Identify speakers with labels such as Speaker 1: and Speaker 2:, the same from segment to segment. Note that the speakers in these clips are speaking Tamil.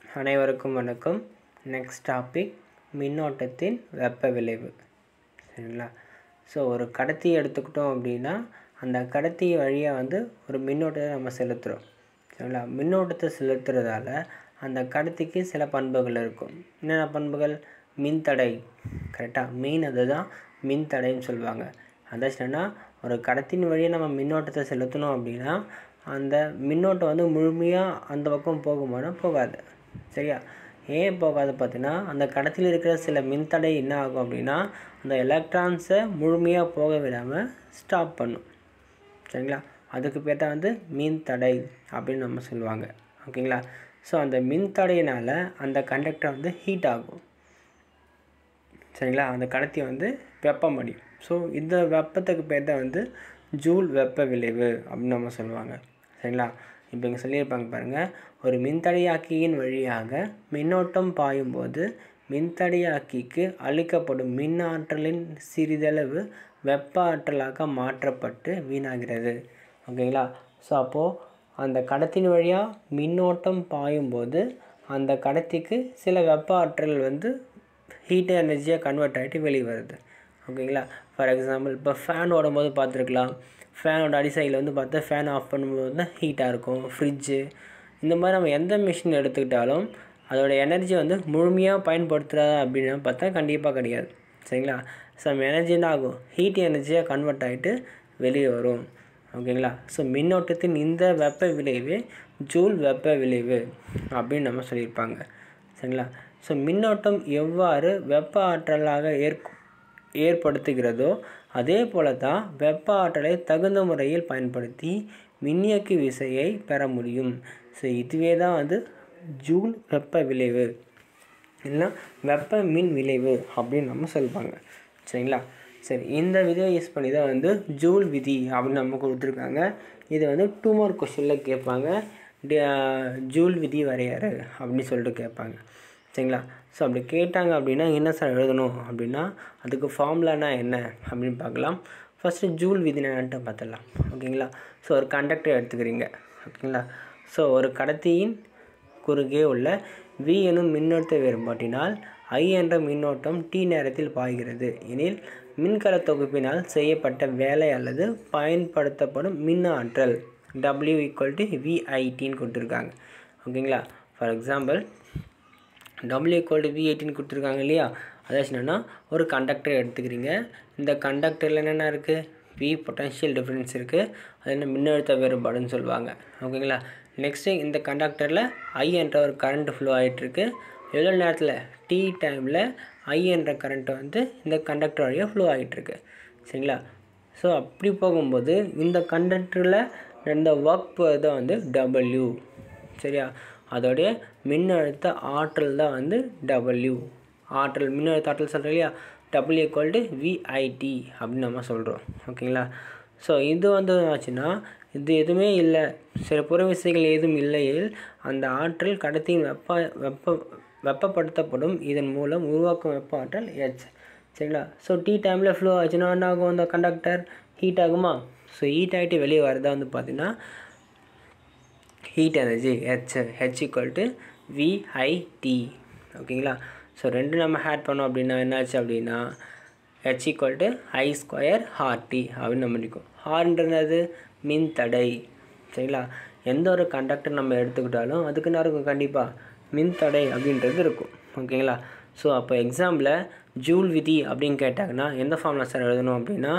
Speaker 1: அனைவருக்கும் வணக்கம் நெக்ஸ்ட் டாபிக் மின்னோட்டத்தின் வெப்ப விளைவு சரிங்களா ஸோ ஒரு கடத்தி எடுத்துக்கிட்டோம் அப்படின்னா அந்த கடத்தி வழியாக வந்து ஒரு மின்னோட்டத்தை நம்ம செலுத்துகிறோம் சரிங்களா மின்னோட்டத்தை செலுத்துறதால அந்த கடத்திக்கு சில பண்புகள் இருக்கும் என்னென்ன பண்புகள் மின்தடை கரெக்டாக மெயின் அதுதான் மின்தடைன்னு சொல்லுவாங்க அதாச்சுன்னா ஒரு கடத்தின் வழியாக நம்ம மின்னோட்டத்தை செலுத்தணும் அப்படின்னா அந்த மின்னோட்டம் வந்து முழுமையாக அந்த பக்கம் போகுமானா போகாது சரியா ஏன் போகாது பார்த்தீங்கன்னா அந்த கடத்தியில் இருக்கிற சில மின்தடை என்ன ஆகும் அப்படின்னா அந்த எலக்ட்ரான்ஸை முழுமையாக போக விடாமல் ஸ்டாப் பண்ணும் சரிங்களா அதுக்கு பேர் தான் வந்து மின்தடை அப்படின்னு நம்ம சொல்லுவாங்க ஓகேங்களா ஸோ அந்த மின்தடையினால் அந்த கண்டக்டர் வந்து ஹீட் ஆகும் சரிங்களா அந்த கடத்தி வந்து வெப்பம் அடியும் ஸோ இந்த வெப்பத்துக்கு பேர் தான் வந்து ஜூல் வெப்ப விளைவு அப்படின்னு நம்ம சொல்லுவாங்க சரிங்களா இப்போ இங்கே சொல்லியிருப்பாங்க பாருங்கள் ஒரு மின்தடையாக்கியின் வழியாக மின்னோட்டம் பாயும்போது மின்தடையாக்கிக்கு அளிக்கப்படும் மின் ஆற்றலின் சிறிதளவு வெப்ப ஆற்றலாக மாற்றப்பட்டு வீணாகிறது ஓகேங்களா ஸோ அப்போது அந்த கடத்தின் வழியாக மின்னோட்டம் பாயும்போது அந்த கடத்திக்கு சில வெப்ப ஆற்றல் வந்து ஹீட் எனர்ஜியாக கன்வெர்ட் ஆகிட்டு வெளியே வருது ஓகேங்களா ஃபார் எக்ஸாம்பிள் இப்போ ஃபேன் ஓடும்போது பார்த்துருக்கலாம் ஃபேனோட அடிசைடில் வந்து பார்த்தா ஃபேன் ஆஃப் பண்ணும்போது தான் ஹீட்டாக இருக்கும் ஃப்ரிட்ஜு இந்த மாதிரி நம்ம எந்த மிஷின் எடுத்துக்கிட்டாலும் அதோட எனர்ஜி வந்து முழுமையாக பயன்படுத்துகிறதா அப்படின்னு பார்த்தா கண்டிப்பாக கிடையாது சரிங்களா ஸோ நம்ம எனர்ஜி என்ன ஆகும் ஹீட் எனர்ஜியாக கன்வெர்ட் ஆகிட்டு வெளியே வரும் ஓகேங்களா ஸோ மின்னோட்டத்தின் இந்த வெப்ப விளைவு ஜூல் வெப்ப விளைவு அப்படின்னு நம்ம சொல்லியிருப்பாங்க சரிங்களா ஸோ மின்னோட்டம் எவ்வாறு வெப்ப ஆற்றலாக ஏற் ஏற்படுத்துகிறதோ அதே போல தான் வெப்ப ஆற்றலை தகுந்த முறையில் பயன்படுத்தி மின்னியக்கு விசையை பெற முடியும் ஸோ இதுவே தான் வந்து ஜூல் வெப்ப விளைவு இல்லைனா வெப்ப மின் விளைவு அப்படின்னு நம்ம சொல்லுவாங்க சரிங்களா சரி இந்த விதியை யூஸ் பண்ணி தான் வந்து ஜூல் விதி அப்படின்னு நம்ம கொடுத்துருக்காங்க இது வந்து டூ மார்க் கொஷனில் கேட்பாங்க ஜூல் விதி வரையறு அப்படின்னு சொல்லிட்டு கேட்பாங்க சரிங்களா ஸோ அப்படி கேட்டாங்க அப்படின்னா என்ன சார் எழுதணும் அப்படின்னா அதுக்கு ஃபார்முலானா என்ன அப்படின்னு பார்க்கலாம் ஃபஸ்ட்டு ஜூல் விதி என்னன்ட்டு பார்த்துடலாம் ஓகேங்களா ஸோ ஒரு கண்டக்டர் எடுத்துக்கிறீங்க ஓகேங்களா ஸோ ஒரு கடத்தியின் குறுகே உள்ள வி எனும் மின்னோட்ட வேறுபாட்டினால் ஐ என்ற மின்னோட்டம் டி நேரத்தில் பாய்கிறது எனில் மின்கல தொகுப்பினால் செய்யப்பட்ட வேலை அல்லது பயன்படுத்தப்படும் மின் ஆற்றல் டபிள்யூ ஈக்குவல் டு விஐடின்னு கொடுத்துருக்காங்க ஓகேங்களா for example W equal to V எயிட்டின்னு கொடுத்துருக்காங்க இல்லையா அதாச்சும் என்னென்னா ஒரு கண்டக்டர் எடுத்துக்கிறீங்க இந்த கண்டக்டரில் என்னென்ன இருக்குது வி பொட்டன்ஷியல் டிஃப்ரென்ஸ் இருக்குது அது என்ன மின்னழுத்த வேறுபாடுன்னு சொல்லுவாங்க ஓகேங்களா நெக்ஸ்ட்டு இந்த கண்டக்டரில் ஐ என்ற ஒரு கரண்ட் ஃப்ளோ ஆகிட்டுருக்கு எவ்வளோ நேரத்தில் டி டைமில் ஐ என்ற கரண்ட் வந்து இந்த கண்டக்டர் வழியாக ஃப்ளோ ஆகிட்டுருக்கு சரிங்களா ஸோ அப்படி போகும்போது இந்த கண்டக்டரில் இந்த ஒர்க் தான் வந்து டபிள்யூ சரியா அதோடைய மின்னழுத்த ஆற்றல் தான் வந்து டபிள்யூ ஆற்றல் மின்னழுத்த ஆற்றல் சொல்கிறோம் இல்லையா டபிள்யூ ஈக்குவல் டு விஐடி அப்படின்னு நம்ம சொல்கிறோம் ஓகேங்களா ஸோ இது வந்து ஆச்சுன்னா இது எதுவுமே இல்லை சில புற விசைகள் ஏதும் இல்லையில் அந்த ஆற்றல் கடத்தியின் வெப்ப வெப்ப வெப்பப்படுத்தப்படும் இதன் மூலம் உருவாக்கும் வெப்ப ஆற்றல் ஹெச் சரிங்களா ஸோ டீ டைமில் ஃப்ளோ ஆச்சுன்னா என்ன ஆகும் அந்த கண்டக்டர் ஹீட் ஆகுமா ஸோ ஹீட் ஆகிட்டு வெளியே வரதா வந்து பார்த்திங்கன்னா heat energy H H equal to VIT ஓகேங்களா ஸோ ரெண்டு நம்ம ஆட் பண்ணோம் அப்படின்னா என்னாச்சு அப்படின்னா H equal to I square RT அப்படின்னு நம்ம இருக்கும் ஹார்ன்றது மின் தடை சரிங்களா எந்த ஒரு கண்டக்டர் நம்ம எடுத்துக்கிட்டாலும் அதுக்கு என்ன இருக்கும் கண்டிப்பாக மின் தடை அப்படின்றது இருக்கும் ஓகேங்களா ஸோ அப்போ எக்ஸாம்பிள் ஜூல் விதி அப்படின்னு கேட்டாங்கன்னா எந்த ஃபார்மில் சார் எழுதணும் அப்படின்னா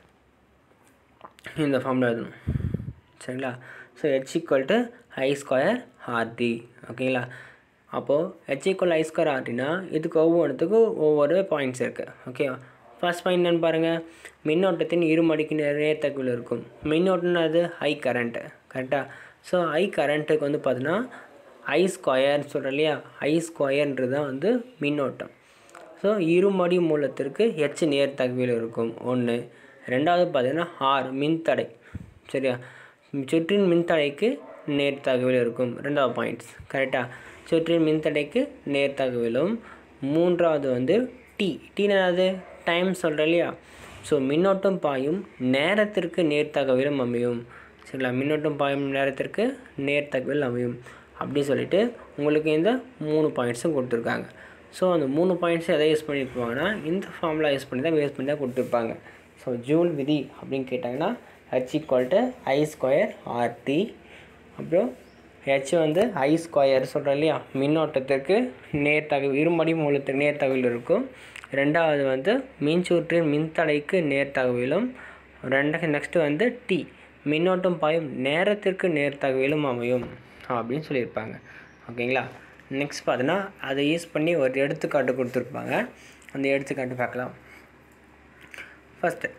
Speaker 1: இந்த ஃபார்மில் எழுதணும் சரிங்களா so H equal to I square RT ஓகேங்களா அப்போது ஹெச் ஈக்குவல் ஐ ஸ்கொயர் ஆர்டினா இதுக்கு ஒவ்வொன்றுத்துக்கும் ஒவ்வொரு பாயிண்ட்ஸ் இருக்குது ஓகேவா ஃபர்ஸ்ட் பாயிண்ட் என்னென்னு பாருங்கள் மின்னோட்டத்தின் இருமடிக்கு நிறைய தகவல் இருக்கும் மின்னோட்டம்னா அது ஹை கரண்ட்டு கரெக்டாக ஸோ ஹை கரண்ட்டுக்கு வந்து பார்த்தீங்கன்னா ஐ ஸ்கொயர்னு சொல்கிறோம் இல்லையா ஐ ஸ்கொயர்ன்றது தான் வந்து மின்னோட்டம் ஸோ இருமடி மூலத்திற்கு ஹெச் நேர் தகவல் இருக்கும் ஒன்று ரெண்டாவது பார்த்தீங்கன்னா ஆர் மின்தடை சரியா சுற்றின் மின்தடைக்கு நேர் தகவல் இருக்கும் ரெண்டாவது பாயிண்ட்ஸ் கரெக்டாக சுற்றின் மின்தடைக்கு நேர் தகவலும் மூன்றாவது வந்து டி டீனாவது டைம் சொல்கிறேன் இல்லையா ஸோ மின்னோட்டம் பாயும் நேரத்திற்கு நேர் தகவலும் அமையும் சரிங்களா மின்னோட்டம் பாயும் நேரத்திற்கு நேர் தகவல் அமையும் அப்படி சொல்லிட்டு உங்களுக்கு இந்த மூணு பாயிண்ட்ஸும் கொடுத்துருக்காங்க ஸோ அந்த மூணு பாயிண்ட்ஸும் எதை யூஸ் பண்ணியிருப்பாங்கன்னா இந்த ஃபார்முலா யூஸ் பண்ணி தான் யூஸ் பண்ணி தான் கொடுத்துருப்பாங்க ஸோ ஜூல் விதி அப்படின்னு கேட்டாங்கன்னா H equal to I square RT அப்புறம் ஹெச் வந்து ஐ ஸ்கொயர் சொல்கிறோம் இல்லையா மின்னோட்டத்திற்கு நேர்த்தகவு இருமடி மூலத்துக்கு நேர்த்தகவில் இருக்கும் ரெண்டாவது வந்து மின்சுற்றின் மின்தடைக்கு நேர்த்தகவிலும் ரெண்டாவது நெக்ஸ்ட்டு வந்து டி மின்னோட்டம் பாயும் நேரத்திற்கு நேர்த்தகவிலும் அமையும் அப்படின்னு சொல்லியிருப்பாங்க ஓகேங்களா நெக்ஸ்ட் பார்த்தீங்கன்னா அதை யூஸ் பண்ணி ஒரு எடுத்துக்காட்டு கொடுத்துருப்பாங்க அந்த எடுத்துக்காட்டு பார்க்கலாம் ஃபஸ்ட்டு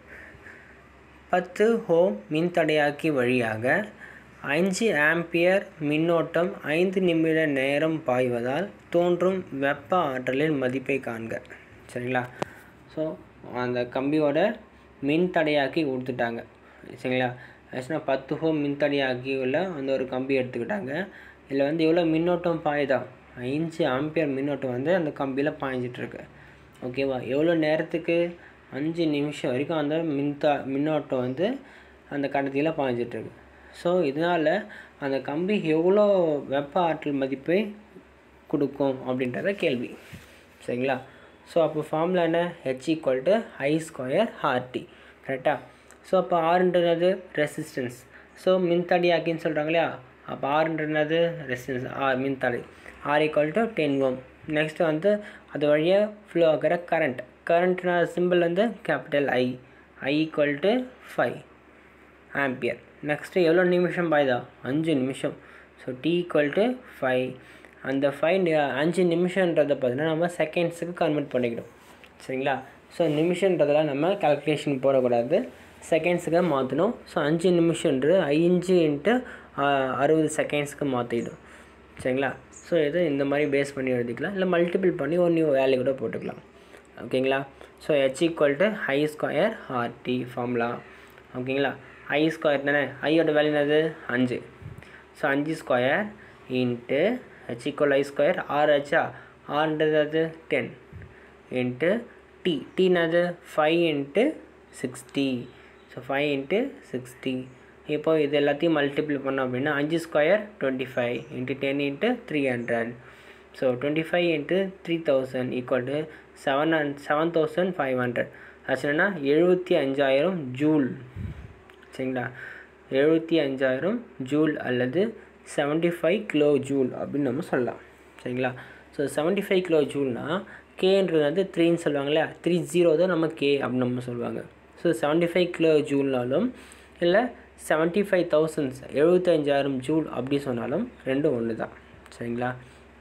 Speaker 1: பத்து ஹோம் மின்தடையாக்கி வழியாக அஞ்சு ஆம்பியர் மின்னோட்டம் ஐந்து நிமிட நேரம் பாய்வதால் தோன்றும் வெப்ப ஆற்றலின் மதிப்பை காண்க சரிங்களா ஸோ அந்த கம்பியோட மின்தடையாக்கி கொடுத்துட்டாங்க சரிங்களா ஆக்சுவலாக பத்து ஹோம் மின்தடையாக்கி உள்ள அந்த ஒரு கம்பி எடுத்துக்கிட்டாங்க இதில் வந்து எவ்வளோ மின்னோட்டம் பாயுதா அஞ்சு ஆம்பியர் மின்னோட்டம் வந்து அந்த கம்பியில் பாய்ஞ்சிட்ருக்கு ஓகேவா எவ்வளோ நேரத்துக்கு அஞ்சு நிமிஷம் வரைக்கும் அந்த மின்தா மின்னோட்டம் வந்து அந்த கடத்தியில் பாய்ஞ்சிட்ருக்கு ஸோ இதனால் அந்த கம்பி எவ்வளோ வெப்ப ஆற்றல் மதிப்பை கொடுக்கும் அப்படின்றத கேள்வி சரிங்களா ஸோ அப்போ ஃபார்முலா என்ன H equal to I square RT கரெக்டாக ஸோ அப்போ ஆறுன்றது ரெசிஸ்டன்ஸ் ஸோ மின்தடியாக்கின்னு சொல்கிறாங்க இல்லையா அப்போ ஆறுன்றது ரெசிஸ்டன்ஸ் ஆர் மின்தடை R equal to ten ohm next வந்து அது வழியாக ஃப்ளோ ஆகிற கரண்ட் கரண்ட்னா சிம்பிள் வந்து capital I I equal to five ampere next எவ்வளோ நிமிஷம் பாய்தா அஞ்சு நிமிஷம் so T equal to five அந்த ஃபைவ் அஞ்சு நிமிஷன்றதை பார்த்தீங்கன்னா நம்ம செகண்ட்ஸுக்கு கன்வெர்ட் பண்ணிக்கணும் சரிங்களா ஸோ நிமிஷன்றதெல்லாம் நம்ம கால்குலேஷன் போடக்கூடாது செகண்ட்ஸுக்கு மாற்றணும் ஸோ அஞ்சு நிமிஷன்றது அஞ்சு இன்ட்டு அறுபது செகண்ட்ஸ்க்கு மாற்றிடும் சரிங்களா ஸோ இதை இந்த மாதிரி பேஸ் பண்ணி எழுதிக்கலாம் இல்லை மல்டிபிள் பண்ணி ஒரு நியூ வேல்யூ கூட போட்டுக்கலாம் ஓகேங்களா so H equal to I square RT formula ஓகேங்களா ஐ ஸ்கொயர் தானே ஐயோட வேல்யூ என்னது அஞ்சு ஸோ அஞ்சு square into H equal I square R ஹெச்சா ஆர்ன்றது அது டென் இன்ட்டு டி டீனது five into sixty so five into sixty இப்போ இது எல்லாத்தையும் மல்டிப்ளை பண்ணோம் அப்படின்னா அஞ்சு square twenty five into ten into three hundred so twenty five into three thousand equal to seven ஹண்ட் செவன் தௌசண்ட் ஃபைவ் ஹண்ட்ரட் ஆச்சுன்னா எழுபத்தி அஞ்சாயிரம் ஜூல் சரிங்களா எழுபத்தி அஞ்சாயிரம் ஜூல் அல்லது செவன்ட்டி ஃபைவ் கிலோ ஜூல் அப்படின்னு நம்ம சொல்லலாம் சரிங்களா ஸோ செவன்ட்டி ஃபைவ் கிலோ ஜூல்னால் கேன்றது வந்து த்ரீன்னு சொல்லுவாங்களே த்ரீ ஜீரோ தான் நம்ம கே அப்படின்னு நம்ம சொல்லுவாங்க ஸோ செவன்ட்டி ஃபைவ் கிலோ ஜூல்னாலும் இல்லை செவன்ட்டி ஃபைவ் தௌசண்ட்ஸ் எழுபத்தஞ்சாயிரம் ஜூல் அப்படி சொன்னாலும் ரெண்டும் ஒன்று தான் சரிங்களா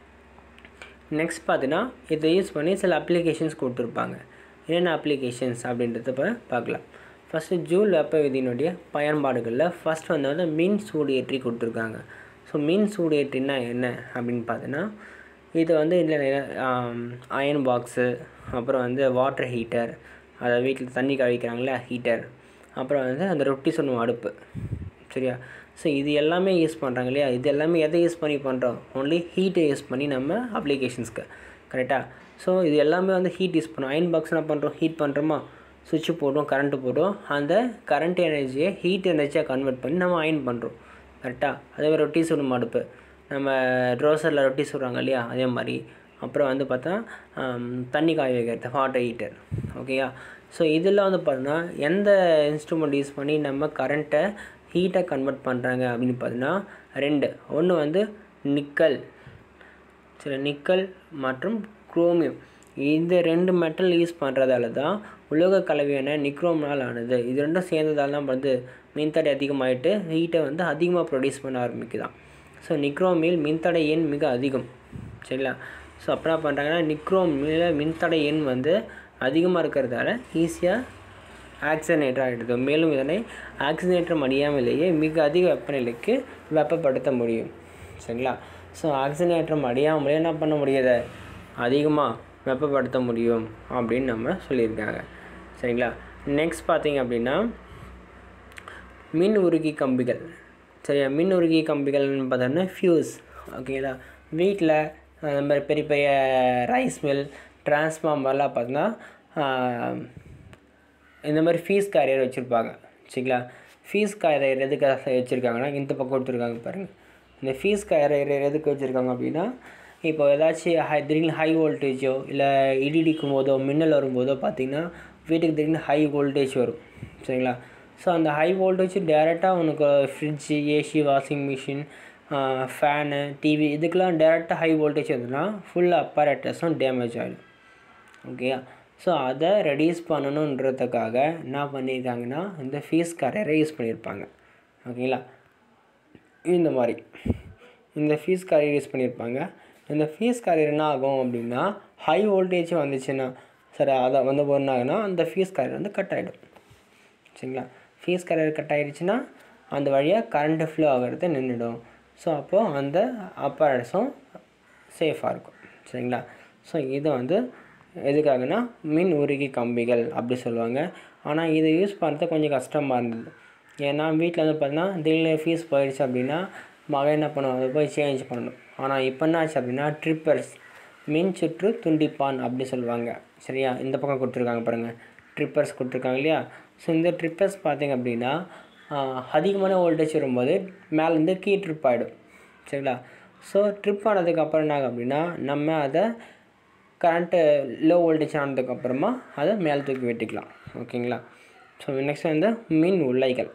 Speaker 1: நெக்ஸ்ட் பார்த்தீங்கன்னா இதை யூஸ் பண்ணி சில அப்ளிகேஷன்ஸ் கொடுத்துருப்பாங்க என்னென்ன அப்ளிகேஷன்ஸ் அப்படின்றத இப்போ பார்க்கலாம் ஃபஸ்ட்டு ஜூல் வெப்ப விதியினுடைய பயன்பாடுகளில் ஃபஸ்ட் வந்து வந்து மின் சூடியேற்றி கொடுத்துருக்காங்க ஸோ மின் சூடியேற்றினா என்ன அப்படின்னு பார்த்தீங்கன்னா இது வந்து இதில் அயன் பாக்ஸு அப்புறம் வந்து வாட்டர் ஹீட்டர் அதை வீட்டில் தண்ணி கழிக்கிறாங்களே ஹீட்டர் அப்புறம் வந்து அந்த ரொட்டி சொல்லுவோம் அடுப்பு சரியா ஸோ இது எல்லாமே யூஸ் பண்ணுறாங்க இல்லையா இது எல்லாமே எதை யூஸ் பண்ணி பண்ணுறோம் ஒன்லி ஹீட்டை யூஸ் பண்ணி நம்ம அப்ளிகேஷன்ஸ்க்கு கரெக்டாக ஸோ இது எல்லாமே வந்து ஹீட் யூஸ் பண்ணுறோம் அயன் பாக்ஸ் என்ன பண்ணுறோம் ஹீட் பண்ணுறோமா சுவிட்சு போடுறோம் கரண்ட்டு போடுறோம் அந்த கரண்ட் எனர்ஜியை ஹீட் எனர்ஜியாக கன்வெர்ட் பண்ணி நம்ம அயன் பண்ணுறோம் கரெக்டாக அதே மாதிரி ரொட்டி சுடும் அடுப்பு நம்ம ரோசரில் ரொட்டி சுடுறாங்க இல்லையா அதே மாதிரி அப்புறம் வந்து பார்த்தா தண்ணி காய வைக்கிறது வாட்டர் ஹீட்டர் ஓகேயா ஸோ இதில் வந்து பார்த்தோன்னா எந்த இன்ஸ்ட்ருமெண்ட் யூஸ் பண்ணி நம்ம கரண்ட்டை ஹீட்டை கன்வெர்ட் பண்ணுறாங்க அப்படின்னு பார்த்தீங்கன்னா ரெண்டு ஒன்று வந்து நிக்கல் சரி நிக்கல் மற்றும் குரோமியம் இந்த ரெண்டு மெட்டல் யூஸ் பண்ணுறதால தான் உலோக கலவையான நிக்ரோம்னால் ஆனது இது ரெண்டும் சேர்ந்ததால தான் வந்து மின்தடை அதிகமாகிட்டு ஹீட்டை வந்து அதிகமாக ப்ரொடியூஸ் பண்ண ஆரம்பிக்குதான் ஸோ நிக்ரோமில் மின்தடை எண் மிக அதிகம் சரிங்களா ஸோ அப்போ என்ன பண்ணுறாங்கன்னா நிக்ரோமில் மின்தடை எண் வந்து அதிகமாக இருக்கிறதால ஈஸியாக ஆக்சிஜனேட்டர் ஆகிடுது மேலும் இதனை ஆக்சிஜனேட்டர் அடியாமலேயே மிக அதிக வெப்பநிலைக்கு வெப்பப்படுத்த முடியும் சரிங்களா ஸோ ஆக்சிஜனேற்றம் அடியாமலே என்ன பண்ண முடியாது அதிகமாக வெப்பப்படுத்த முடியும் அப்படின்னு நம்ம சொல்லியிருக்காங்க சரிங்களா நெக்ஸ்ட் பார்த்தீங்க அப்படின்னா மின் உருகி கம்பிகள் சரியா மின் உருகி கம்பிகள்னு பார்த்தோம்னா ஃபியூஸ் ஓகேங்களா வீட்டில் அந்த மாதிரி பெரிய பெரிய ரைஸ் மில் டிரான்ஸ்ஃபார்மர்லாம் பார்த்தோன்னா இந்த மாதிரி ஃபீஸ் கேரியர் வச்சுருப்பாங்க சரிங்களா ஃபீஸ் கேரியர் எதுக்காக வச்சுருக்காங்கன்னா இந்த பக்கம் கொடுத்துருக்காங்க பாருங்கள் இந்த ஃபீஸ் கரையர் எதுக்கு வச்சுருக்காங்க அப்படின்னா இப்போ ஏதாச்சும் ஹை திடீர்னு ஹை வோல்டேஜோ இல்லை இடிடிக்கும் போதோ மின்னல் வரும்போதோ பார்த்திங்கன்னா வீட்டுக்கு திடீர்னு ஹை வோல்டேஜ் வரும் சரிங்களா ஸோ அந்த ஹை வோல்டேஜ் டேரெக்டாக உனக்கு fridge AC washing machine fan TV இதுக்கெலாம் டேரெக்டாக ஹை வோல்டேஜ் வந்துன்னா ஃபுல் அப்பாரேட்டஸும் டேமேஜ் ஆகிடும் ஓகேயா ஸோ அதை ரெடியூஸ் பண்ணணுன்றதுக்காக என்ன பண்ணியிருக்காங்கன்னா இந்த ஃபீஸ் கரையரை யூஸ் பண்ணியிருப்பாங்க ஓகேங்களா இந்த மாதிரி இந்த ஃபீஸ் கரையர் யூஸ் பண்ணியிருப்பாங்க இந்த ஃபீஸ் கரையர் என்ன ஆகும் அப்படின்னா ஹை வோல்டேஜ் வந்துச்சுன்னா சரி அதை வந்து ஒன்றாகுனா அந்த ஃபீஸ் கரையர் வந்து கட் ஆகிடும் சரிங்களா ஃபீஸ் கரையர் கட் ஆகிடுச்சுன்னா அந்த வழியாக கரண்ட்டு ஃப்ளோ ஆகிறது நின்றுடும் ஸோ அப்போது அந்த அப்பாரட்ஸும் சேஃபாக இருக்கும் சரிங்களா ஸோ இது வந்து எதுக்காகனா மின் உருகி கம்பிகள் அப்படி சொல்லுவாங்க ஆனால் இதை யூஸ் பண்ணுறது கொஞ்சம் கஷ்டமாக இருந்தது ஏன்னா வீட்டில் வந்து பார்த்தீங்கன்னா திடீர்னு ஃபீஸ் போயிடுச்சு அப்படின்னா மகன் என்ன பண்ணுவாங்க அதை போய் சேஞ்ச் பண்ணணும் ஆனால் இப்போ என்ன ஆச்சு அப்படின்னா ட்ரிப்பர்ஸ் மின் சுற்று துண்டிப்பான் அப்படி சொல்லுவாங்க சரியா இந்த பக்கம் கொடுத்துருக்காங்க பாருங்கள் ட்ரிப்பர்ஸ் கொடுத்துருக்காங்க இல்லையா ஸோ இந்த ட்ரிப்பர்ஸ் பார்த்திங்க அப்படின்னா அதிகமான வோல்டேஜ் வரும்போது மேலேருந்து கீ ட்ரிப் ஆகிடும் சரிங்களா ஸோ ட்ரிப் ஆனதுக்கப்புறம் என்ன ஆகும் அப்படின்னா நம்ம அதை கரண்ட்டு லோ வோல்டேஜ் ஆனதுக்கப்புறமா அதை மேலே தூக்கி வெட்டிக்கலாம் ஓகேங்களா ஸோ நெக்ஸ்ட் வந்து மின் உலைகள்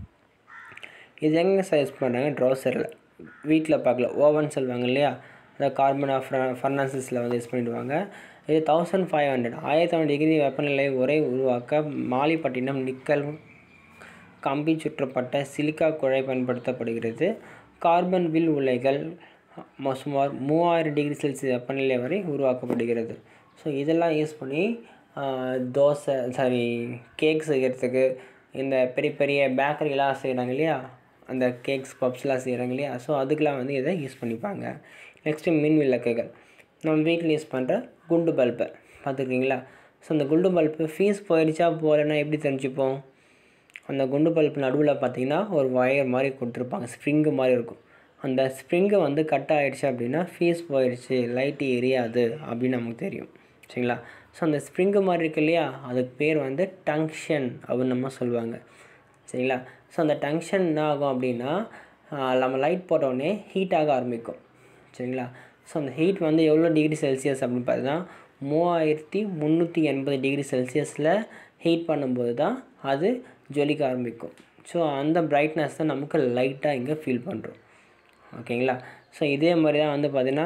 Speaker 1: இது எங்கே சஜஸ்ட் பண்ணுறாங்க ட்ரௌசரில் வீட்டில் பார்க்கல ஓவன் சொல்லுவாங்க இல்லையா அந்த கார்பன் ஆஃப் ஃபர்னாசிஸில் வந்து யூஸ் பண்ணிடுவாங்க இது தௌசண்ட் ஃபைவ் ஹண்ட்ரட் ஆயிரத்தி ஐநூறு டிகிரி வெப்பநிலை உரை உருவாக்க மாலிப்பட்டினம் நிக்கல் கம்பி சுற்றப்பட்ட சிலிக்கா குழாய் பயன்படுத்தப்படுகிறது கார்பன் வில் உலைகள் சுமார் மூவாயிரம் டிகிரி செல்சியஸ் வெப்பநிலை வரை உருவாக்கப்படுகிறது ஸோ இதெல்லாம் யூஸ் பண்ணி தோசை சாரி கேக் செய்கிறதுக்கு இந்த பெரிய பெரிய பேக்கரிலாம் செய்கிறாங்க இல்லையா அந்த கேக்ஸ் பப்ஸ்லாம் செய்கிறாங்க இல்லையா ஸோ அதுக்கெலாம் வந்து இதை யூஸ் பண்ணிப்பாங்க நெக்ஸ்ட்டு மின் விளக்குகள் நம்ம வீட்டில் யூஸ் பண்ணுற குண்டு பல்பு பார்த்துருக்கீங்களா ஸோ அந்த குண்டு பல்பு ஃபீஸ் போயிடுச்சா போகலன்னா எப்படி தெரிஞ்சுப்போம் அந்த குண்டு பல்பு நடுவில் பார்த்திங்கன்னா ஒரு ஒயர் மாதிரி கொடுத்துருப்பாங்க ஸ்ப்ரிங்கு மாதிரி இருக்கும் அந்த ஸ்ப்ரிங்கு வந்து கட் ஆகிடுச்சு அப்படின்னா ஃபீஸ் போயிடுச்சு லைட்டு எரியாது அப்படின்னு நமக்கு தெரியும் சரிங்களா ஸோ அந்த ஸ்ப்ரிங்கு மாதிரி இருக்கு இல்லையா அதுக்கு பேர் வந்து டங்ஷன் அப்படின்னு நம்ம சொல்லுவாங்க சரிங்களா ஸோ அந்த டங்ஷன் என்ன ஆகும் அப்படின்னா நம்ம லைட் போட்டோடனே ஹீட் ஆக ஆரம்பிக்கும் சரிங்களா ஸோ அந்த ஹீட் வந்து எவ்வளோ டிகிரி செல்சியஸ் அப்படின்னு பார்த்தீங்கன்னா மூவாயிரத்தி முந்நூற்றி எண்பது டிகிரி செல்சியஸில் ஹீட் பண்ணும்போது தான் அது ஜொலிக்க ஆரம்பிக்கும் ஸோ அந்த பிரைட்னஸ் தான் நமக்கு லைட்டாக இங்கே ஃபீல் பண்ணுறோம் ஓகேங்களா ஸோ இதே மாதிரி தான் வந்து பார்த்திங்கன்னா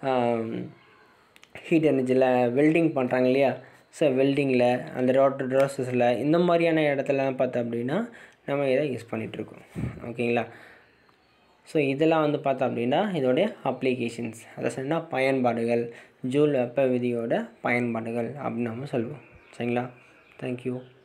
Speaker 1: ஹீட் எனர்ஜியில் வெல்டிங் பண்ணுறாங்க இல்லையா ஸோ வெல்டிங்கில் அந்த ரோட் ரோசஸில் இந்த மாதிரியான இடத்துலலாம் பார்த்தோம் அப்படின்னா நம்ம இதை யூஸ் பண்ணிகிட்ருக்கோம் ஓகேங்களா ஸோ இதெல்லாம் வந்து பார்த்தோம் அப்படின்னா இதோடைய அப்ளிகேஷன்ஸ் அதை சொன்னால் பயன்பாடுகள் ஜூல் வெப்ப விதியோட பயன்பாடுகள் அப்படின்னு நம்ம சொல்லுவோம் சரிங்களா தேங்க்யூ